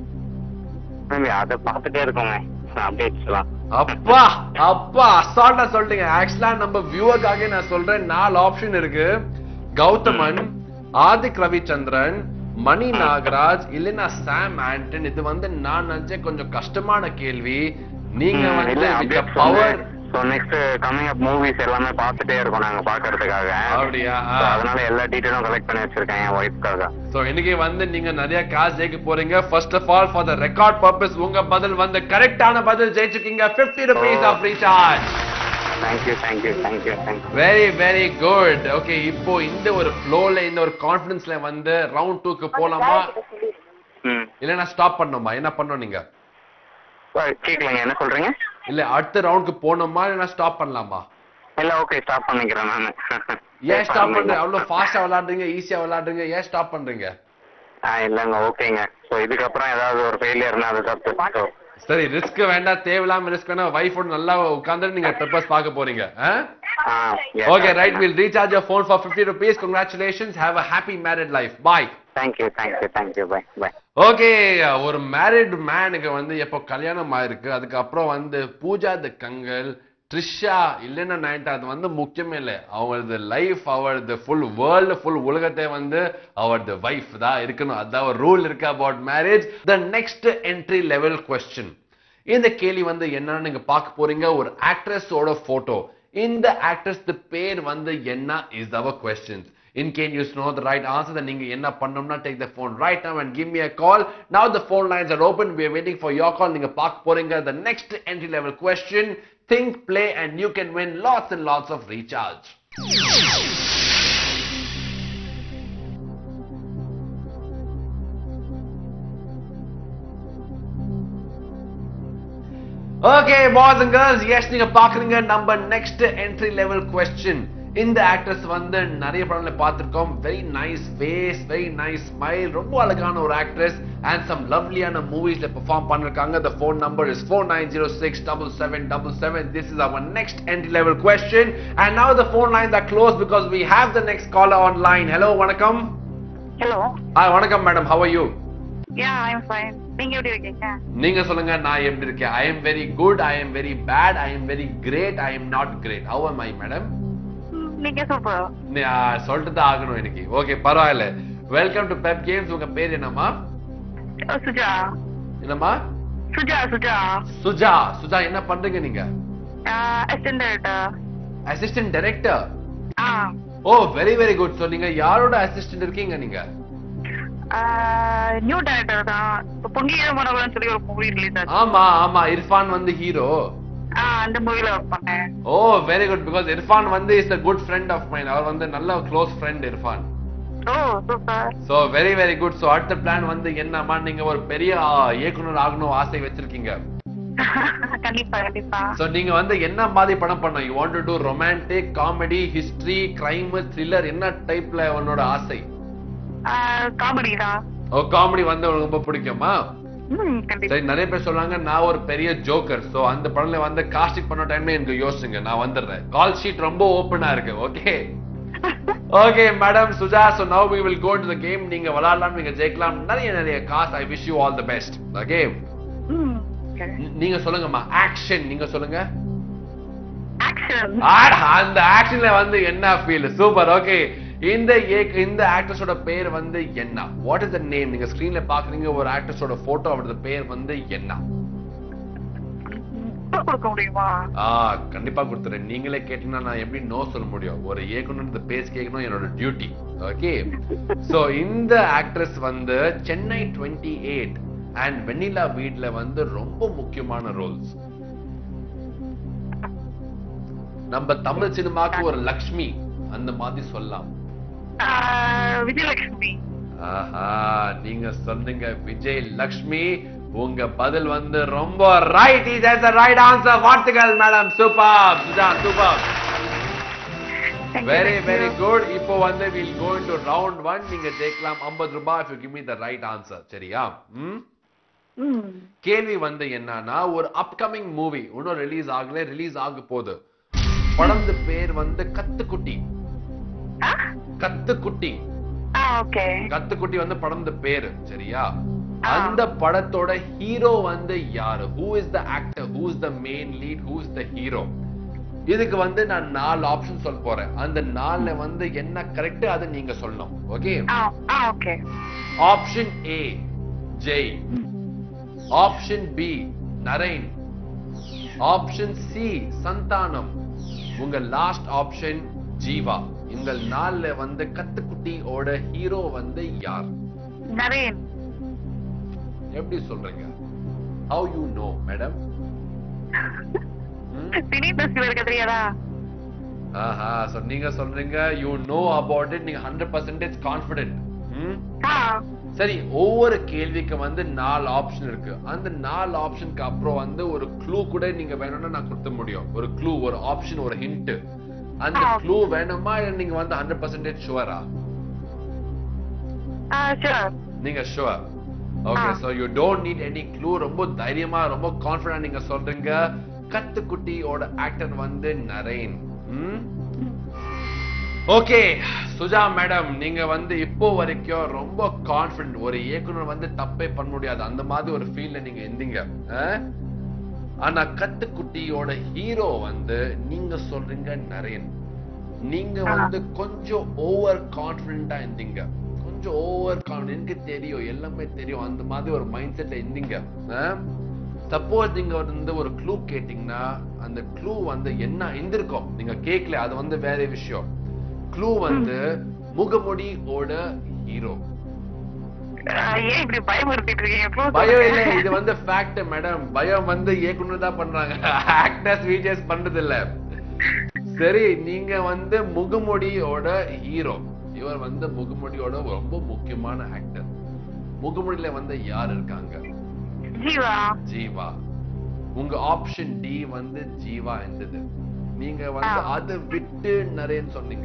மேபி அதை பார்த்துட்டே இருக்கோங்க அப்டேட்ஸ்லாம் அப்பா அப்பா அசால்ட்டா சொல்லிட்டீங்க ஆக்சுவலா நம்ம வியூவர்க்காக நான் சொல்றேன் நாலு ஆப்ஷன் இருக்கு கௌதமன் ஆதிக் ரவிச்சந்திரன் மணி நாகராஜ் இல்லைன்னா சாம் ஆண்டன் இது வந்து நான் நினைச்சேன் கொஞ்சம் கஷ்டமான கேள்வி நீங்க ம், வந்து இல்ல with updates power so next coming up movies எல்லாமே பார்த்துட்டே இருக்கோம் நாங்க பார்க்கறதுக்காக அப்படியா So, அதனால எல்லா டீட்டெயிலும் கலெக்ட் பண்ணி வச்சிருக்கேன் என் ஒய்ஃப்காக சோ இன்னைக்கு வந்து நீங்க நிறைய காசு ஜெயிக்க போறீங்க first of all for the record purpose உங்க பதில் வந்து கரெக்டான பதில் ஜெயிச்சிருக்கீங்க 50 rupees of recharge thank you thank you thank you thank you very very good okay இப்போ இந்த ஒரு ஃப்ளோல இந்த ஒரு கான்ஃபிடன்ஸ்ல வந்து ரவுண்ட் டூக்கு போலாமா ம் இல்லைன்னா ஸ்டாப் பண்ணணுமா என்ன பண்ணணும் நீங்க கேட்கலங்க என்ன சொல்றீங்க இல்ல அடுத்த ரவுண்டுக்கு போகணுமா இல்லைன்னா ஸ்டாப் பண்ணலாமா இல்ல ஓகே ஸ்டாப் பண்ணிக்கிறேன் நானு ஏன் ஸ்டாப் பண்றீங்க அவ்வளவு ஃபாஸ்டா விளையாடுறீங்க ஈஸியா விளையாடுறீங்க ஏன் ஸ்டாப் பண்றீங்க ஆ இல்லங்க ஓகேங்க ஸோ இதுக்கப்புறம் ஏதாவது ஒரு ஃபெயிலியர்னா அது தப்பு ஸோ சரி ரிஸ்க் வேண்டாம் தேவையில்லாம ரிஸ்க் வேணா வைஃபோட நல்லா உட்கார்ந்து நீங்க பெப்பர்ஸ் பார்க்க போறீங்க ஆ okay right will recharge your phone for 50 rupees congratulations have a happy married life bye thank you thank you thank you bye bye okay ஒரு மேரிட் மேனுக்கு வந்து எப்போ கல்யாணம் ஆயிருக்கு அதுக்கப்புறம் வந்து பூஜா த கங்கல் ட்ரிஷா இல்லைன்னா நைன்டா அது வந்து முக்கியமே இல்லை அவரது லைஃப் அவரது ஃபுல் வேர்ல்டு ஃபுல் உலகத்தை வந்து அவரது வைஃப் தான் இருக்கணும் அதான் ஒரு ரூல் இருக்கு about marriage the next entry level question இந்த கேள்வி வந்து என்னன்னு நீங்க பார்க்க போறீங்க ஒரு ஆக்ட்ரஸோட போட்டோ இந்த ஆக்ட்ரஸ் பேர் வந்து என்ன is our questions in case you know the right answer then நீங்க என்ன பண்ணணும்னா take the phone right now and give me a call now the phone lines are open we are waiting for your call நீங்க பார்க்க போறீங்க the next entry level question think play and you can win lots and lots of recharge okay boys and girls yes நீங்க பாக்குறீங்க நம்ம next entry level question இந்த actress வந்து நிறைய படங்களை பார்த்திருக்கோம் very nice face very nice smile ரொம்ப அழகான ஒரு ஆக்ட்ரஸ் அண்ட் சம் லவ்லியான மூவிஸ்ல பெர்ஃபார்ம் பண்ணிருக்காங்க the phone number is 49067777 this is our next entry level question and now the phone lines are closed because we have the next caller online hello வணக்கம் hello hi வணக்கம் madam how are you yeah I'm fine நீங்க எப்படி இருக்கீங்க நீங்க சொல்லுங்க நான் எப்படி இருக்கேன் I am very good I am very bad I am very great I am not great how am I madam hmm, நீங்க சூப்பர் சொல்லிட்டு தான் ஆகணும் இன்னைக்கு ஓகே பரவாயில்ல வெல்கம் டு பெப் கேம்ஸ் உங்க பேர் என்னம்மா சுஜா என்னம்மா சுஜா சுஜா சுஜா சுஜா என்ன பண்றீங்க நீங்க அசிஸ்டன்ட் அசிஸ்டன்ட் டைரக்டர் ஆ ஓ வெரி வெரி குட் ஸோ நீங்க யாரோட அசிஸ்டன்ட் இருக்கீங்க நீங்க நியூ டேரக்டர் தான் இப்போ பொங்கிய மனோகரன் சொல்லி ஒரு மூவி ரிலீஸ் ஆச்சு ஆமா ஆமா இர்ஃபான் வந்து ஹீரோ ஆ அந்த மூவில ஒர்க் பண்ணேன் ஓ வெரி குட் பிகாஸ் இர்ஃபான் வந்து is a good friend of mine அவர் வந்து நல்ல க்ளோஸ் ஃப்ரெண்ட் இர்ஃபான் ஓ super so very very good so அடுத்த பிளான் வந்து என்னமா நீங்க ஒரு பெரிய ஆ, இயக்குனர் ஆகணும் ஆசை வச்சிருக்கீங்க கண்டிப்பா கண்டிப்பா சோ நீங்க வந்து என்ன மாதிரி படம் பண்ணணும் you want to to romantic comedy history crime thriller என்ன டைப்ல உன்னோட ஆசை காமெடி தான் ஓ காமெடி வந்து உனக்கு ரொம்ப பிடிக்குமா ம் கண்டிப்பா சரி நிறைய பேர் சொல்றாங்க நான் ஒரு பெரிய ஜோக்கர் சோ அந்த படம்ல வந்து காஸ்டிங் பண்ண டைம்ல எனக்கு யோசிச்சுங்க நான் வந்துடுறேன் கால் ஷீட் ரொம்ப ஓப்பனா இருக்கு okay okay madam Suja so now we will go to the game நீங்க விளையாடலாம் நீங்க ஜெயிக்கலாம் நிறைய நிறைய காசு I wish you all the best okay hmm okay நீங்க சொல்லுங்கம்மா ஆக்ஷன் நீங்க சொல்லுங்க ஆக்ஷன் ஆட, அந்த ஆக்ஷன்ல வந்து என்ன ஃபீல் சூப்பர் ஓகே இந்த ஏக்- இந்த ஆக்ட்ரஸோட பேர் வந்து என்ன வாட் இஸ் த நேம் நீங்க ஸ்கிரீன்ல பாக்குறீங்க ஒரு ஆக்ட்ரஸோட போட்டோ அவரோட பேர் வந்து என்ன கொடுக்க முடியுமா ஆ கண்டிப்பா கொடுத்துறேன் நீங்களே கேட்டீங்கன்னா நான் எப்படி நோ சொல்ல முடியும் ஒரு இயக்குனர் இந்த பேஸ் கேட்கணும் என்னோட டியூட்டி ஓகே சோ இந்த ஆக்ட்ரஸ் வந்து Chennai twenty eight and Vennila வீட்ல வந்து ரொம்ப முக்கியமான ரோல்ஸ் நம்ம தமிழ் சினிமாக்கு ஒரு லக்ஷ்மி அந்த மாதிரி சொல்லலாம் விஜயலட்சுமி ஆஹா நீங்க சொன்னீங்க விஜய் லக்ஷ்மி உங்க பதில் வந்து ரொம்ப right is as a right answer வாழ்த்துக்கள் madam super Suja super Thank you, very thank very you. Good இப்போ வந்து will go into round one நீங்க ஜெயிக்கலாம் 50 ரூபாய் if you give me the right answer சரியா ம் ம் கேள்வி வந்து என்னன்னா ஒரு அப்கமிங் மூவி இன்னும் ரிலீஸ் ஆகல ரிலீஸ் ஆக போகுது படம் பேர் வந்து கத்துக்குட்டி ஆ கத்துக்குட்டி ஆ ஓகே கத்துக்குட்டி வந்து படம் பேரு சரியா ஆ. அந்த படத்தோட ஹீரோ வந்து யாரு who is the actor who is the main lead who is the hero இதுக்கு வந்து நான் நாலு ஆப்ஷன் சொல்ல போறேன் அந்த நாலுல வந்து என்ன கரெக்ட் அதை நீங்க சொல்லணும் okay ah ah okay option A Jai option B Naren option C Santhanam உங்க லாஸ்ட் ஆப்ஷன் ஜீவா இந்த நாலுல வந்து கத்துக்குட்டியோட ஹீரோ வந்து யார் நரேன் எப்படி சொல்றீங்க how you know madam cine இண்டஸ்ட்ரியில இருக்க தெரியாதா ஆஹா so நீங்க சொல்றீங்க யூ நோ அபவுட் இட் நீங்க ஹண்ட்ரட் பர்சன்டேஜ் கான்பிடென்ட் ஆ சரி ஒவ்வொரு கேள்விக்கு வந்து நாலு ஆப்ஷன் இருக்கு அந்த நாலு ஆப்ஷனுக்கு அப்புறம் வந்து ஒரு க்ளூ கூட நீங்க வேணும்னா நான் கொடுத்த முடியும் ஒரு க்ளூ ஒரு ஆப்ஷன் ஒரு ஹிண்ட் அந்த ஆ. க்ளூ வேணுமா இல்ல நீங்க வந்து ஹண்ட்ரட் பர்சன்டேஜ் ஷுவரா ஆ ஷூர் நீங்க sure okay ah. So you don't need any clue ரொம்ப தைரியமா ரொம்ப கான்ஃபிடன்ட் நீங்க சொல்றீங்க கத்துக்குட்டியோட ஆக்டர் வந்து நரேன் ஓகே சுஜா மேடம் நீங்க வந்து இப்போ வரைக்கும் ரொம்ப கான்ஃபிடன்ட் ஒரு இயக்குனர் வந்து தப்பே பண்ண முடியாது அந்த மாதிரி ஒரு ஃபீல்ல நீங்க இருந்தீங்க ஆ? ஆனா கத்துக்குட்டியோட ஹீரோ வந்து நீங்க சொல்றீங்க நரேன் நீங்க ஆ. வந்து கொஞ்சம் ஓவர் கான்பிடண்டா இருந்தீங்க கொஞ்சம் ஓவர் கான்பிடன்ட் எனக்கு தெரியும் எல்லாமே தெரியும் அந்த மாதிரி ஒரு மைண்ட் செட்ல இருந்தீங்க சப்போஸ் நீங்க வந்து ஒரு க்ளூ கேட்டீங்கன்னா அந்த க்ளூ வந்து என்ன இருந்திருக்கும் நீங்க கேட்கல அது வந்து வேற விஷயம் க்ளூ வந்து முகமுடியோட ஹீரோ ஏன் இப்படி பயமுறுத்திட்டு இருக்கீங்க Proof பயம் இல்ல சொல்லுங்க. இது வந்து ஃபேக்ட் மேடம் பயம் வந்து இயக்குனர் தான் பண்றாங்க ஆக்டர்ஸ் வீடியோஸ் பண்றது இல்ல சரி நீங்க வந்து முகமுடியோட ஹீரோ இவர் வந்து முகமுடியோட ரொம்ப முக்கியமான ஆக்டர் முகமுடியில வந்து யார் இருக்காங்க ஜீவா ஜீவா உங்க ஆப்ஷன் டி வந்து ஜீவா இருந்தது நீங்க வந்து ஆ. அதை விட்டு நிறைய சொன்னீங்க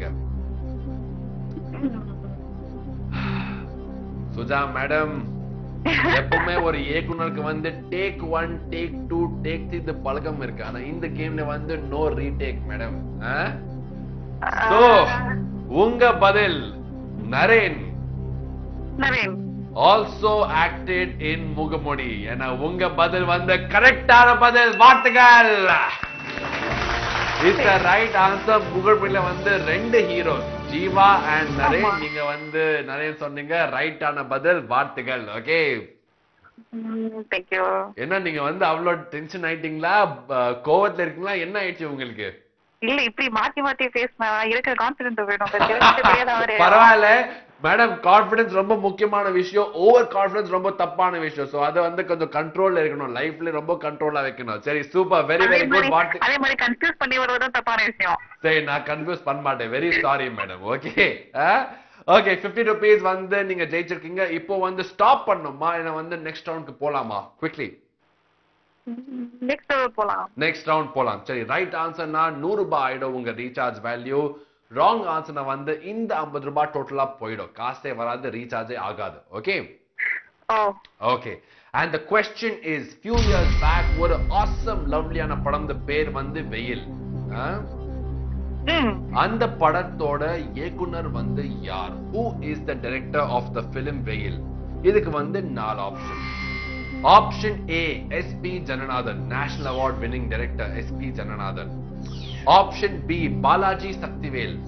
சுஜா மேடம் எப்பவுமே ஒரு இயக்குனருக்கு வந்து take one take two take three இந்த பழக்கம் இருக்கு ஆனா இந்த கேம்ல வந்து நோ ரீடேக் மேடம் சோ உங்க பதில் Naren Naren also acted in Mugamoodi என உங்க பதில் வந்து கரெக்டான பதில் வாழ்த்துக்கள் இஸ் த ரைட் ஆன்சர் முகமுடியில வந்து ரெண்டு ஹீரோ ஜீவா அண்ட் நரேன் ஆமா. நீங்க வந்து நரேன் சொன்னீங்க ரைட்டான பதில் வாழ்த்துக்கள் ஓகே தேங்க்யூ என்ன நீங்க வந்து அவ்வளவு டென்ஷன் ஆயிட்டீங்களா ப- கோவத்துல இருக்கீங்களா என்ன ஆயிடுச்சு உங்களுக்கு இல்ல இப்படி மாத்தி மாத்தி பேசினா இருக்கிற கான்பிடன்ஸ் வேணும் தெரியாத அவரு பரவாயில்ல மேடம் கான்ஃபிடன்ஸ் ரொம்ப முக்கியமான விஷயம் ஓவர் கான்ஃபிடன்ஸ் ரொம்ப தப்பான விஷயம் சோ அதை வந்து கொஞ்சம் கண்ட்ரோல்ல இருக்கணும் லைஃப்ல ரொம்ப கண்ட்ரோலா வைக்கணும் சரி சூப்பர் வெரி அதே வெரி குட் மாதிரி வாட் அதே மாதிரி கன்ஃபியூஸ் பண்ணி வருவதும் தப்பான விஷயம் சரி நான் கன்ஃபியூஸ் பண்ண மாட்டேன் very sorry madam okay okay 50 rupees வந்து நீங்க ஜெயிச்சிருக்கீங்க இப்போ வந்து ஸ்டாப் பண்ணுமா இல்ல வந்து நெக்ஸ்ட் ரவுண்டுக்கு போலாமா குவிக்லி நெக்ஸ்ட் போலாம் நெக்ஸ்ட் ரவுண்ட் போலாம் சரி ரைட் ஆன்சர்னா நூறு ரூபாய் ஆயிடும் உங்க ரீசார்ஜ் வேல்யூ ராங் ஆன்சர்னா வந்து இந்த 50 ரூபாய் டோட்டலா போயிடும் காசே வராது ரீசார்ஜே ஆகாது okay oh okay and the question is few years back ஒரு ஆசம் லவ்லியான படம் இந்த பேர் வந்து வெயில் ஆ? ம் அந்த படத்தோட இயக்குனர் வந்து யார் who is the director of the film Veyil இதுக்கு வந்து நாலு option option A S P Jananathan national award winning director S P Jananathan option B Balaji Sakthivel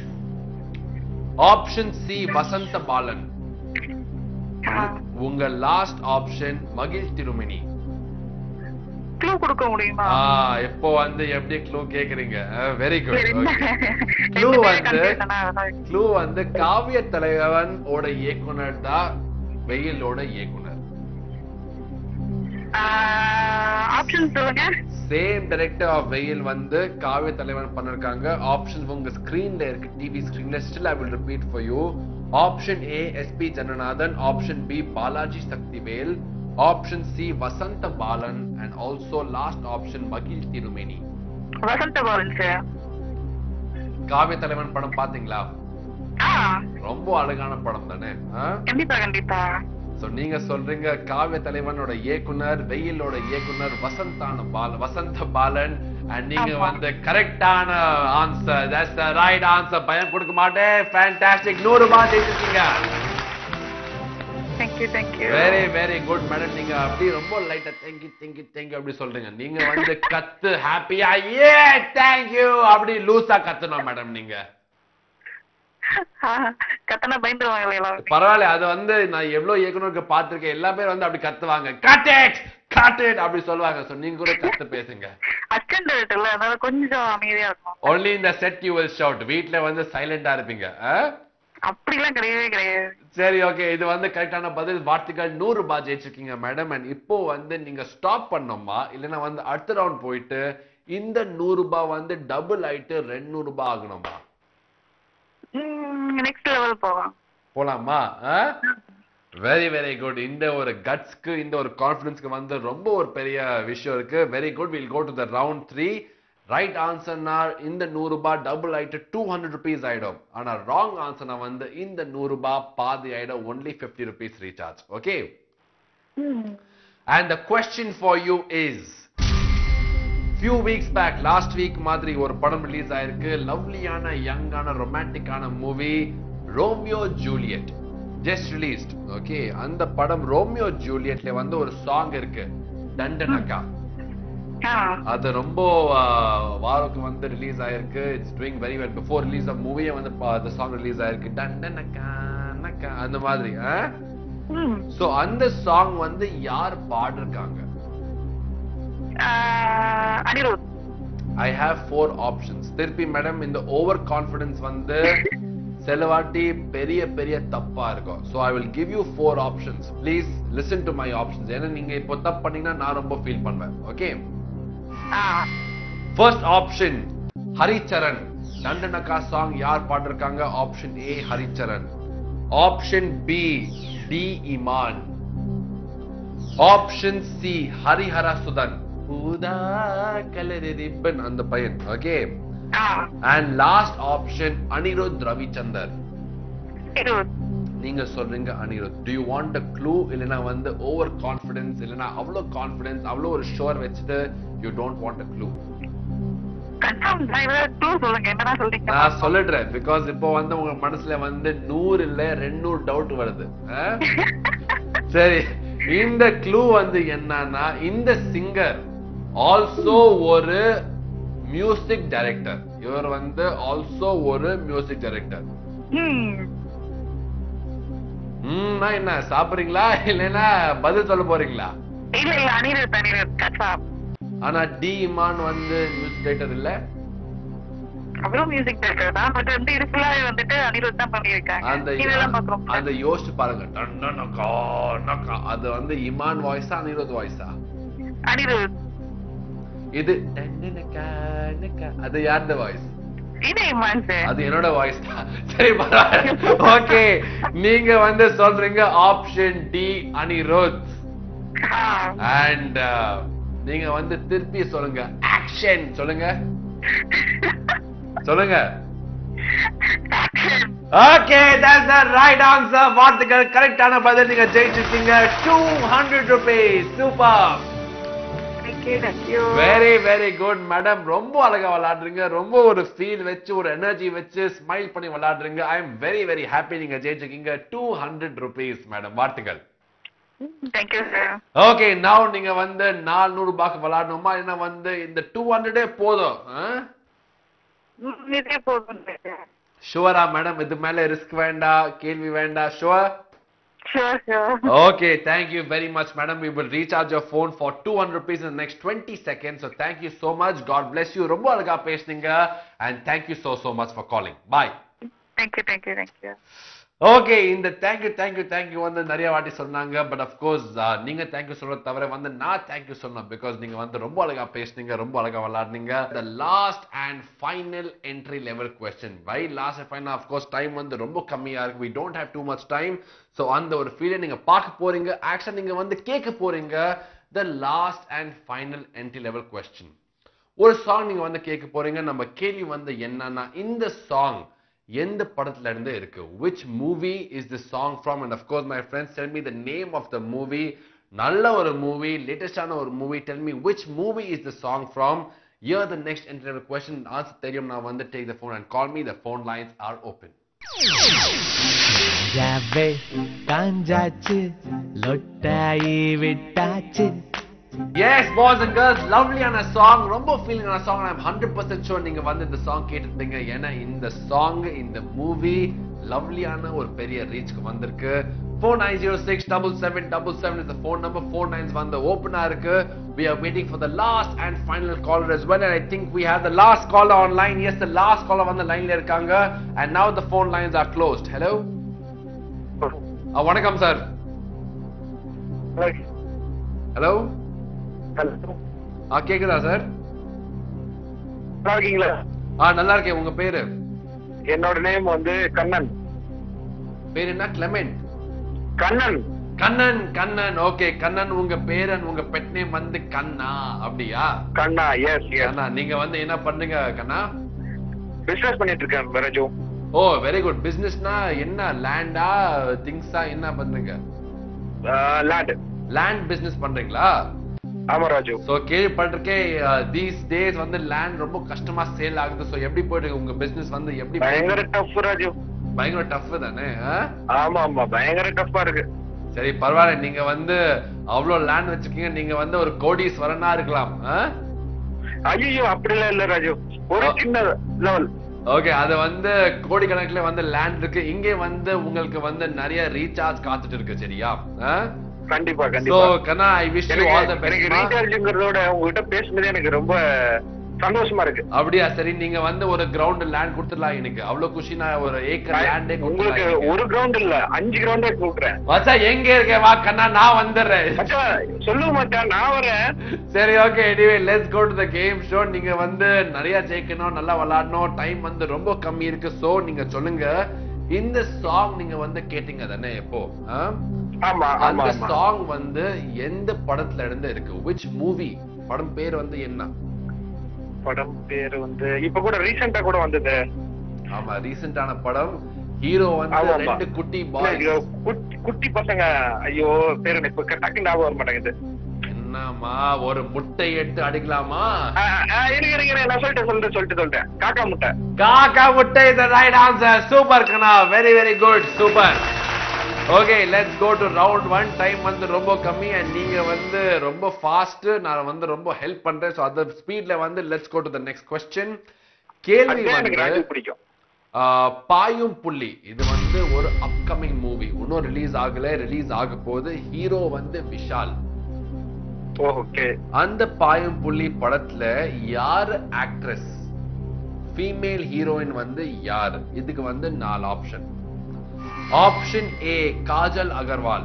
option C Vasanthabalan ஆ. உங்க லாஸ்ட் ஆப்ஷன் மகிழ் திருமணி க்ளூ கொடுக்க முடியுமா ஆ இப்போ வந்து எப்படி க்ளூ கேக்குறீங்க வெரி குட் சரி, க்ளூ ரெண்டு பேரும் வந்து confusion ஆ? க்ளூ வந்து காவிய தலைவன் ஓட இயக்குனர் தான் வெயிலோட இயக்குனர் ஆப்ஷன் சொல்லுங்க சேம் டைரக்டர் ஆஃப் வெயில் வந்து காவிய தலைவன் பண்ணிருக்காங்க ஆப்ஷன் உங்க ஸ்கிரீன்ல இருக்கு டிவி ஸ்கிரீன்ல still I will repeat for you option A S P Jananathan option B Balaji Sakthivel option C Vasanthabalan and also last option மகிழ் திருமேனி வசந்த பாலன் சார் காவிய தலைவன் படம் பாத்தீங்களா ஆ ரொம்ப அழகான படம் தானே கண்டிப்பா கண்டிப்பா சோ நீங்க சொல்றீங்க காவிய தலைவனோட இயக்குனர் வெயிலோட இயக்குனர் வசந்தான பால வசந்த பாலன் அண்ட் நீங்க ஆமா. வந்து கரெக்டான answer that's the right answer பயம் கொடுக்க மாட்டேன் ஃபேண்டாஸ்டிக் நூறு ரூபாய் ஜெயிச்சிருக்கீங்க thank you thank you very very good madam நீங்க அப்படி ரொம்ப லைட்டா தேங்க்யூ தேங்க்யூ தேங்க்யூ அப்படி சொல்றீங்க நீங்க வந்து கத்து ஹாப்பியா ஏ தேங்க்யூ அப்படி லூசா கத்தணும் மேடம் நீங்க கத்தனா பயந்துருவாங்க எல்லாரும் பரவாயில்ல அது வந்து நான் எவ்வளவு இயக்குனருக்கு பார்த்திருக்கேன் எல்லா பேரும் வந்து அப்படி கத்துவாங்க கட் இட் கட் இட் அப்படி சொல்லுவாங்க சோ நீங்க கூட கத்து பேசுங்க அஸ்டன்ட் இல்ல அதனால கொஞ்சம் அமைதியா இருக்கும் only in the set you will shout வீட்ல வந்து சைலண்டா இருப்பீங்க ஆ? அப்படிலாம் கிடையவே கிடையாது சரி ஓகே இது வந்து கரெக்டான பதில் வார்த்தைகள் நூறு ரூபாய் ஜெயிச்சிருக்கீங்க மேடம் அண்ட் இப்போ வந்து நீங்க ஸ்டாப் பண்ணோமா இல்லைன்னா வந்து அடுத்த ரவுண்ட் போயிட்டு இந்த நூறு ரூபாய் வந்து டபுள் ஆயிட்டு ரெண்டு ரூபாய் ஆகணுமா நெக்ஸ்ட் லெவல் போவோம் போலாமா வெரி வெரி குட் இந்த ஒரு கட்ஸ்க்கு இந்த ஒரு கான்ஃபிடன்ஸ்க்கு வந்து ரொம்ப ஒரு பெரிய விஷயம் இருக்கு very good will go to the round three right ஆன்சர்னா இந்த நூறு ரூபாய் டபுள் ஆயிட்டு டூ ஹண்ட்ரட் ருபீஸ் ஆயிடும் ஆனா ராங் ஆன்சர்னா வந்து இந்த நூறு ரூபாய் பாதி ஆயிடும் only fifty rupees recharge okay and the question for you is few weeks back last week மாதிரி ஒரு படம் ரிலீஸ் ஆயிருக்கு லவ்லியான யங்கான ரொமான்டிக்கான movie Romeo Juliet just released okay அந்த படம் ரோமியோ ஜூலியட்ல வந்து ஒரு சாங் இருக்கு டண்டனக்கா ஆ அது ரொம்ப வாரோக்கு வந்து ரிலீஸ் ஆயிருக்கு it's doing very well before release of மூவியே வந்து பா- அந்த சாங் ரிலீஸ் ஆயிருக்கு டண்டனக்கா நக்கா அந்த மாதிரி ம் சோ அந்த சாங் வந்து யார் பாடிருக்காங்க Anirudh I have four options திருப்பி மேடம் இந்த ஓவர் கான்ஃபிடன்ஸ் வந்து சில வாட்டி பெரிய பெரிய தப்பா இருக்கும் so I will give you four options please listen to my options ஏன்னா நீங்க இப்போ தப்பு பண்ணீங்கன்னா நான் ரொம்ப ஃபீல் பண்ணுவேன் okay ah first option Haricharan Dandanakka song யார் பாடிருக்காங்க option A Haricharan option B D Imman option C Hariharasudhan Oodha colour ribbon அந்த பையன் okay ah and last option Anirudh Ravichander Anirudh நீங்க சொல்றீங்க Anirudh do you want a clue இல்லனா வந்து ஓவர் கான்ஃபிடன்ஸ் இல்லனா அவ்வளோ கான்ஃபிடன்ஸ் அவ்வளோ ஒரு ஷோர் வச்சுட்டு you don't want a clue confirm நான் ஏதாவது க்ளூ சொல்லுங்க என்னடா சொல்றீங்க நான் சொல்லிடுறேன் பிகாஸ் இப்போ வந்து உங்க மனசுல வந்து நூறு இல்ல ரெண்டு டவுட் வருது ஆ? சரி இந்த க்ளூ வந்து என்னன்னா இந்த சிங்கர் ஆல்சோ ஒரு மியூசிக் டைரக்டர் இவர் வந்து ஆல்சோ ஒரு மியூசிக் டைரக்டர் ம் ம்னா என்ன சாப்பிடுறீங்களா இல்லைன்னா பதில் சொல்ல போறீங்களா இல்ல இல்ல அனிருத் அனிருத் கச்சா ஆனா டி இமான் வந்து மியூசிக் டைரக்டர் இல்ல அவரும் மியூசிக் டைரக்டர் தான் பட் வந்து இது ஃபுல்லாவே வந்துட்டு அனிருத் தான் பண்ணியிருக்காங்க அந்த இதெல்லாம் பாக்குறோம் அந்த யோசிச்சு பாருங்க டன்னா நக்கா, நக்கா. அது வந்து இமான் வாய்ஸா அனிருத் வாய்ஸா அனிருத் இது டன்னு நக்கா, நக்கா. அது யாருடைய வாய்ஸ் இது இமான் சார் அது என்னோட வாய்ஸ் தான் சரி பரவாயில்ல ஓகே நீங்க வந்து சொல்றீங்க ஆப்ஷன் டி அனிருத் அண்ட் நீங்க வந்து திருப்பி சொல்லுங்க ஆக்ஷன் சொல்லுங்க சொல்லுங்க okay that's the right answer வார்த்தைகள் கரெக்டான பதில் நீங்க ஜெயிச்சிருக்கீங்க 200 rupees super thank you thank you very very good madam ரொம்ப அழகா விளையாடுறீங்க ரொம்ப ஒரு ஃபீல் வச்சு ஒரு எனர்ஜி வச்சு ஸ்மைல் பண்ணி விளையாடுறீங்க I am very very happy நீங்க ஜெயிச்சிருக்கீங்க 200 rupees மேடம் வாழ்த்துக்கள் தேங்க்யூ சார் ஓகே now நீங்க வந்து 400 ரூபாய்க்கு விளையாடணுமா இல்லைன்னா வந்து இந்த 200 போதும் இதே போதும் ஷுவரா மேடம் இது மேல ரிஸ்க் வேண்டாம் கேள்வி வேண்டாம் sure sure sure Okay, thank you very much, madam. We will recharge your phone for 200 rupees in the next 20 seconds. So thank you so much. God bless you. ரொம்ப அழகா பேசுனீங்க and thank you so so much for calling. Bye. Thank you thank you thank you okay இந்த thank you thank you thank you வந்து நிறைய வாட்டி சொன்னாங்க but of course நீங்க thank you சொல்றத தவிர வந்து நான் தேங்க்யூ சொல்லணும் பிகாஸ் நீங்க வந்து ரொம்ப அழகா பேசுனீங்க ரொம்ப அழகா விளையாடுனீங்க the last and final entry level question by last and final of course time வந்து ரொம்ப கம்மியா இருக்கு we don't have too much time so அந்த ஒரு ஃபீலை நீங்க பார்க்க போறீங்க ஆக்சுவலா நீங்க வந்து கேட்க போறீங்க the last and final entry level question ஒரு சாங் நீங்க வந்து கேட்க போறீங்க நம்ம கேள்வி வந்து என்னன்னா இந்த சாங் எந்த படத்துல இருந்து இருக்கு which movie is the song from and of course my friends tell me the name of the movie நல்ல ஒரு மூவி லேட்டஸ்டான ஒரு movie tell me which movie is the song from here the next entry question answer தெரியும் நான் வந்து take the phone and call me the phone lines are open ஜாவே காஞ்சாச்சு லொட்டாயி விட்டாச்சு எஸ் பாய்ஸ் அண்ட் கேர்ள்ஸ் லவ்லியான song ரொம்ப ஃபீலிங்கான song I'm hundred percent sure நீங்க வந்து இந்த சாங் கேட்டுருப்பீங்க ஏன்னா இந்த சாங் இந்த மூவி லவ்லியான ஒரு பெரிய ரீச்க்கு வந்திருக்கு four nine zero six double seven double seven is phone number four nines வந்து ஓப்பனா இருக்கு we are waiting for the last and final caller as well and i think we have the last caller online yes the last caller வந்து லைன்ல இருக்காங்க and now the phone lines are closed hello uh, வணக்கம் sir hello ah கேக்குதா sir நல்லா இருக்கீங்களா ஆ நல்லா இருக்கேன் உங்க பேரு என்னோட நேம் வந்து கண்ணன் பேர் என்ன கிளமெண்ட் கண்ணன் கண்ணன் கண்ணன் ஓகே கண்ணன் உங்க பேரன் உங்க பெட் நேம் வந்து கண்ணா அப்படியா கண்ணா எஸ் எஸ் கண்ணா நீங்க வந்து என்ன பண்ணுங்க கண்ணா பிசினஸ் பண்ணிட்டு இருக்கேன் ராஜு ஓ வெரி குட் பிசினஸ்னா என்ன லேண்டா திங்ஸா என்ன பண்றீங்க லேண்ட் லேண்ட் பிசினஸ் பண்றீங்களா ஆமா ராஜு சோ கேள்விப்பட்டிருக்கேன் தீஸ் டேஸ் வந்து லேண்ட் ரொம்ப கஷ்டமா சேல் ஆகுது சோ எப்படி போயிட்டு உங்க பிசினஸ் வந்து எப்படி பயங்கர டஃப் ராஜு பயங்கர டஃப் தானே ஆ? ஆமா ஆமா பயங்கர டஃப்பா இருக்கு சரி பரவாயில்ல நீங்க வந்து அவ்வளவு லேண்ட் வச்சிருக்கீங்க நீங்க வந்து ஒரு கோடீஸ்வரனா இருக்கலாம் ஐயோ அப்படிலாம் இல்ல ராஜு ஒரு ஆ. சின்ன லெவல் ஓகே அது வந்து கோடிக்கணக்கில் வந்து லேண்ட் இருக்கு இங்கே வந்து உங்களுக்கு வந்து நிறைய ரீசார்ஜ் காத்துட்டு இருக்கு சரியா கண்டிப்பா சோ கண்டிப்பா Kanna I wish you all the எனக்கு எனக்கு பெஸ்ட் ரீசார்ஜுங்கிறதோட உங்ககிட்ட பேசுனதே எனக்கு ரொம்ப சந்தோஷமா இருக்கு அப்படியா சரி நீங்க வந்து ஒரு கிரவுண்ட் லேண்ட் கொடுத்துடலாம் எனக்கு அவ்வளவு குஷி நான் ஒரு ஏக்கர் லேண்டே உங்களுக்கு கொடுத்துடலாம் ஒரு கிரவுண்ட் இல்ல அஞ்சு கிரவுண்டே கூப்பிடுறேன் மச்சா எங்க இருக்கே வா கண்ணா நான் வந்துடுறேன் மச்சான் சொல்லுங்க மச்சான் நான் வரேன் சரி okay anyway let's go to the game show நீங்க வந்து நிறைய ஜெயிக்கணும் நல்லா விளையாடணும் டைம் வந்து ரொம்ப கம்மி இருக்கு சோ நீங்க சொல்லுங்க இந்த சாங் நீங்க வந்து கேட்டீங்க தானே எப்போ ஆ? ஆமா ஆமா அந்த ஆமா சாங் வந்து எந்த படத்துல இருந்து இருக்கு which மூவி படம் பேர் வந்து என்ன படம் பேரு வந்து இப்ப கூட ரீசெண்டா கூட வந்தது ஆமா ரீசெண்டான படம் ஹீரோ வந்து ஆமா, ஆமா. ரெண்டு குட்டி இல்ல, பாய் ஐயோ, குட்டி- குட்டி பசங்க ஐயோ பேரு எனக்கு இப்ப டக்கு ஞாபகம் வர மாட்டேங்குது என்னமா ஒரு முட்டை எடுத்து அடிக்கலாமா ஆ, ஆ, இருங்க இருங்க இருங்க, நான் சொல்லிட்டேன் சொல்லிட்டு சொல்லிட்டு சொல்லிட்டேன் காக்கா Muttai Kaakka Muttai is the right answer super Kanna very very good super okay let's go to round one time வந்து ரொம்ப கம்மி அண்ட் நீங்க வந்து ரொம்ப ஃபாஸ்ட் நான் வந்து ரொம்ப ஹெல்ப் பண்றேன் ஸோ அந்த ஸ்பீட்ல வந்து let's go to the next question கேள்வி அதுதான் எனக்கு ராஜு வந்து பிடிக்கும் ஆஹ், பாயும் புள்ளி இது வந்து ஒரு அப்கமிங் மூவி இன்னும் ரிலீஸ் ஆகல ரிலீஸ் ஆக போகுது ஹீரோ வந்து விஷால் ஓகே அந்த பாயும் புள்ளி படத்துல யார் ஆக்ட்ரஸ் ஃபீமேல் ஹீரோயின் வந்து யார் இதுக்கு வந்து நாலு option option A Kajal Aggarwal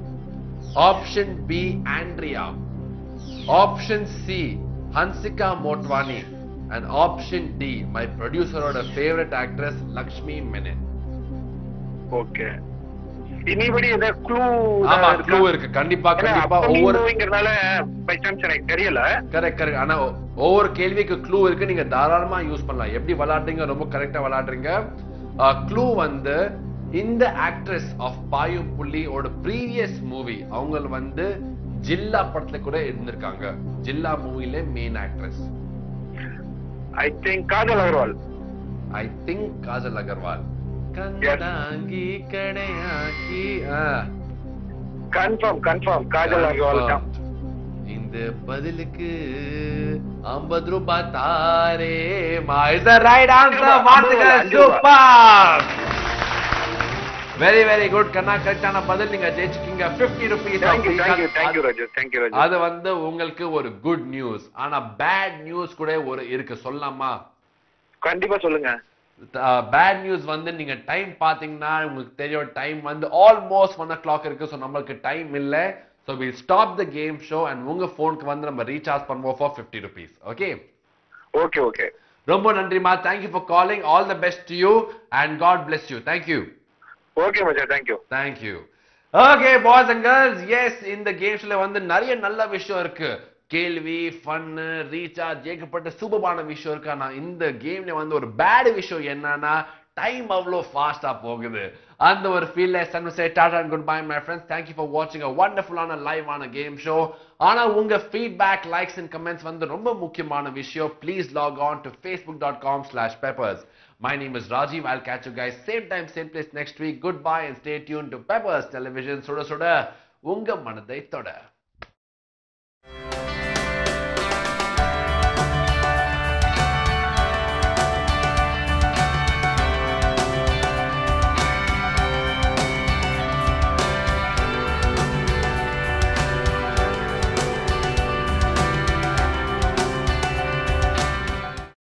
option B Andrea option C Hansika Motwani and option D my ப்ரொடியூசரோட favourite actress Lakshmi Menon okay இனிபடி ஏதாவது க்ளூ ஆமா க்ளூ இருக்கு கண்டிப்பா கண்டிப்பா ஒவ்வொரு மூவிங்கிறதுனால பை சான்ஸ் எனக்கு தெரியல கரெக்ட் கரெக்ட் ஆனா ஒ- ஒவ்வொரு கேள்விக்கு க்ளூ இருக்கு நீங்க தாராளமா யூஸ் பண்ணலாம் எப்படி விளையாடுறீங்க ரொம்ப கரெக்டா விளையாடுறீங்க க்ளூ வந்து இந்த ஆக்ட்ரஸ் ஆஃப் பாயு புள்ளியோட ப்ரீவியஸ் மூவி அவங்க வந்து ஜில்லா படத்துல கூட இருந்திருக்காங்க ஜில்லா மூவில main actress I think Kajal Aggarwal I think Kajal Aggarwal கண்ணாங்கி கடையாக்கி ah confirm confirm Kajal Aggarwal தான் இந்த பதிலுக்கு ஐம்பது ரூபாய் தாரே மா இஸ் த ரைட் ஆன்சர் வாழ்த்துக்கள் super very very good Kanna கரெக்டான பதில் நீங்க ஜெயிச்சிட்டீங்க 50 rupees thank you thank you thank you Raju thank you Raju அது வந்து உங்களுக்கு ஒரு குட் நியூஸ் ஆனா பேட் நியூஸ் கூட ஒரு இருக்கு சொல்லலாமா கண்டிப்பா சொல்லுங்க பேட் நியூஸ் வந்து நீங்க டைம் பாத்தீங்கன்னா உங்களுக்கு தெரியும் டைம் வந்து ஆல்மோஸ்ட் ஒன் ஓ கிளாக் இருக்கு ஸோ நம்மளுக்கு டைம் இல்ல so will stop the game show and உங்க ஃபோனுக்கு வந்து நம்ம ரீசார்ஜ் பண்ணுவோம் for fifty rupees okay okay okay ரொம்ப நன்றிமா thank you for calling all the best to you and God bless you thank you okay மச்சா thank you thank you okay boys and girls yes இந்த கேம்ஸ்ல வந்து நிறைய நல்ல விஷயம் இருக்கு கேள்வி ஃபன்னு ரீசார்ஜ் ஏகப்பட்ட சூப்பரான விஷயம் இருக்கு ஆனா இந்த கேம்ல வந்து ஒரு பேட் விஷயம் என்னன்னா டைம் அவ்வளோ ஃபாஸ்டா போகுது அந்த ஒரு ஃபீல்ல சன் say tata and good bye my friends thank you for வாட்சிங் அ வண்டர்ஃபுல்லான லைவ் ஆன கேம் ஷோ ஆனா உங்க ஃபீட்பேக் லைக்ஸ் அண்ட் கமெண்ட்ஸ் வந்து ரொம்ப முக்கியமான விஷயம் please log on to Facebook dot com slash peppers My name is Rajiv. I'll catch you guys same time, same place next week. Goodbye and stay tuned to Peppers Television. Soda Soda, உங்க மனதை தொட